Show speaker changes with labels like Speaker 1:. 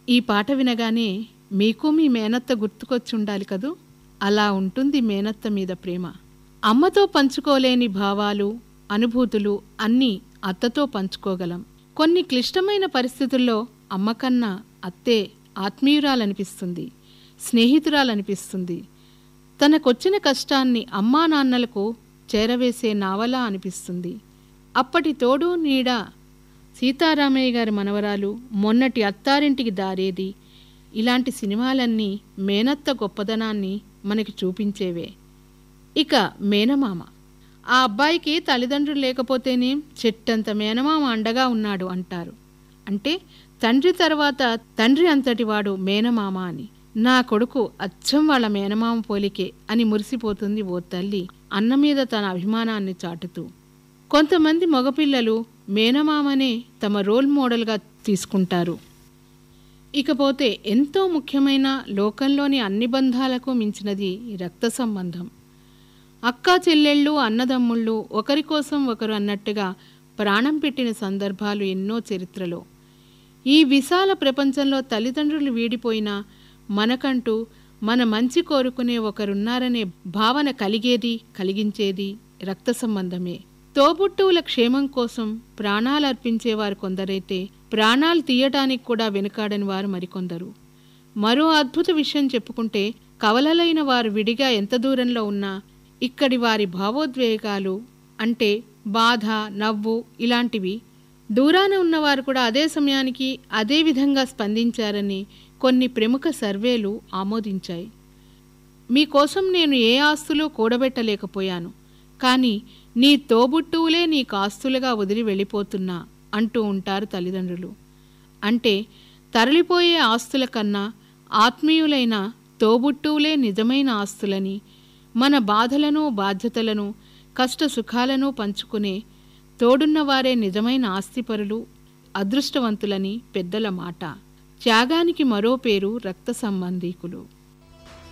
Speaker 1: ఈ పాట వినగానే మీకు మీ మేనత్త గుర్తుకొచ్చి ఉండాలి కదూ అలా ఉంటుంది మేనత్త మీద ప్రేమ అమ్మతో పంచుకోలేని భావాలు అనుభూతులు అన్నీ అత్తతో పంచుకోగలం కొన్ని క్లిష్టమైన పరిస్థితుల్లో అమ్మకన్నా అత్తే ఆత్మీయురాలనిపిస్తుంది స్నేహితురాలనిపిస్తుంది తనకొచ్చిన కష్టాన్ని అమ్మా నాన్నలకు చేరవేసే నావలా అనిపిస్తుంది అప్పటి తోడు నీడ సీతారామయ్య గారి మనవరాలు మొన్నటి అత్తారింటికి దారేది ఇలాంటి సినిమాలన్నీ మేనత్త గొప్పదనాన్ని మనకి చూపించేవే ఇక మేనమామ ఆ అబ్బాయికి తల్లిదండ్రులు లేకపోతేనేం చెట్టంత మేనమామ అండగా ఉన్నాడు అంటారు అంటే తండ్రి తర్వాత తండ్రి అంతటివాడు మేనమామ అని నా కొడుకు అచ్చం వాళ్ళ మేనమామ పోలికే అని మురిసిపోతుంది ఓ తల్లి అన్న మీద తన అభిమానాన్ని చాటుతూ కొంతమంది మగపిల్లలు మేనమామనే తమ రోల్ మోడల్గా తీసుకుంటారు ఇకపోతే ఎంతో ముఖ్యమైన లోకంలోని అన్ని బంధాలకు మించినది రక్త సంబంధం అక్కా చెల్లెళ్ళు అన్నదమ్ముళ్ళు ఒకరి కోసం ఒకరు అన్నట్టుగా ప్రాణం పెట్టిన సందర్భాలు ఎన్నో చరిత్రలో ఈ విశాల ప్రపంచంలో తల్లిదండ్రులు వీడిపోయినా మనకంటూ మన మంచి కోరుకునే ఒకరున్నారనే భావన కలిగేది కలిగించేది రక్త సంబంధమే తోబుట్టువుల క్షేమం కోసం ప్రాణాలు అర్పించేవారు కొందరైతే ప్రాణాలు తీయటానికి కూడా వెనుకాడని వారు మరికొందరు మరో అద్భుత విషయం చెప్పుకుంటే కవలలైన వారు విడిగా ఎంత దూరంలో ఉన్నా ఇక్కడి వారి భావోద్వేగాలు అంటే బాధ నవ్వు ఇలాంటివి దూరాన ఉన్నవారు కూడా అదే సమయానికి అదే విధంగా స్పందించారని కొన్ని ప్రముఖ సర్వేలు ఆమోదించాయి మీకోసం నేను ఏ ఆస్తులు కూడబెట్టలేకపోయాను కానీ నీ తోబుట్టువులే నీకు ఆస్తులుగా వదిలి వెళ్ళిపోతున్నా అంటూ ఉంటారు తల్లిదండ్రులు అంటే తరలిపోయే ఆస్తుల కన్నా ఆత్మీయులైన తోబుట్టువులే నిజమైన ఆస్తులని మన బాధలను బాధ్యతలను కష్ట సుఖాలను పంచుకునే తోడున్నవారే నిజమైన ఆస్తిపరులు అదృష్టవంతులని పెద్దల మాట త్యాగానికి మరో పేరు రక్త సంబంధీకులు